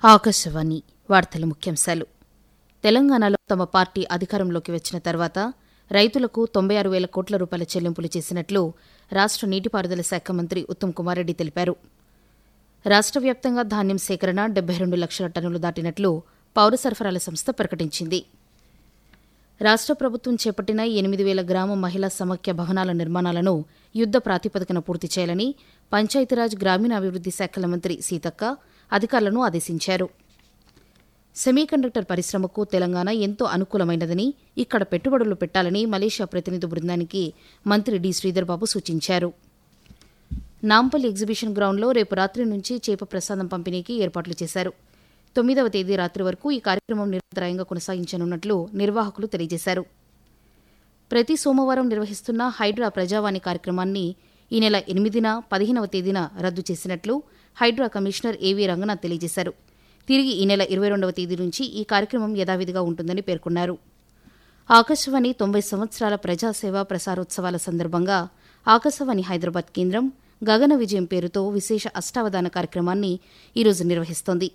ఆకాశవాణి వార్తల ముఖ్యాంశాలు తెలంగాణలో తమ పార్టీ అధికారంలోకి వచ్చిన తర్వాత రైతులకు తొంభై ఆరు వేల కోట్ల రూపాయల చెల్లింపులు చేసినట్లు రాష్ట్ర నీటిపారుదల శాఖ మంత్రి ఉత్తమ్ కుమార్ రెడ్డి తెలిపారు రాష్ట్ర వ్యాప్తంగా ధాన్యం సేకరణ డెబ్బై రెండు లక్షల టన్నులు దాటినట్లు పౌర సరఫరాల సంస్థ ప్రకటించింది రాష్ట్ర ప్రభుత్వం చేపట్టిన ఎనిమిది వేల గ్రామ మహిళా సమాఖ్య భవనాల నిర్మాణాలను యుద్ద ప్రాతిపదికన పూర్తి చేయాలని పంచాయతీరాజ్ గ్రామీణాభివృద్ది శాఖల మంత్రి సీతక్క అధికారులను ఆదేశించారు సెమీకండక్టర్ పరిశ్రమకు తెలంగాణ ఎంతో అనుకూలమైనదని ఇక్కడ పెట్టుబడులు పెట్టాలని మలేషియా ప్రతినిధి బృందానికి మంత్రి డి శ్రీధర్బాబు సూచించారు నాంపల్లి ఎగ్జిబిషన్ గ్రౌండ్లో రేపు రాత్రి నుంచి చేప ప్రసాదం పంపిణీకి ఏర్పాట్లు చేశారు తొమ్మిదవ తేదీ రాత్రి వరకు ఈ కార్యక్రమం నిరంతరాయంగా కొనసాగించనున్నట్లు నిర్వాహకులు తెలియజేశారు ప్రతి సోమవారం నిర్వహిస్తున్న హైడ్రా ప్రజావాణి కార్యక్రమాన్ని ఈ నెల ఎనిమిదిన పదిహేనవ తేదీన రద్దు చేసినట్లు హైడ్రా కమిషనర్ ఏవీ రంగనాథ్ తెలియజేశారు తిరిగి ఈ నెల ఇరవై రెండవ తేదీ నుంచి ఈ కార్యక్రమం యథావిధిగా ఉంటుందని పేర్కొన్నారు ఆకాశవాణి తొంభై సంవత్సరాల ప్రజాసేవ ప్రసారోత్సవాల సందర్భంగా ఆకాశవాణి హైదరాబాద్ కేంద్రం గగన విజయం పేరుతో విశేష అష్టావధాన కార్యక్రమాన్ని ఈరోజు నిర్వహిస్తోంది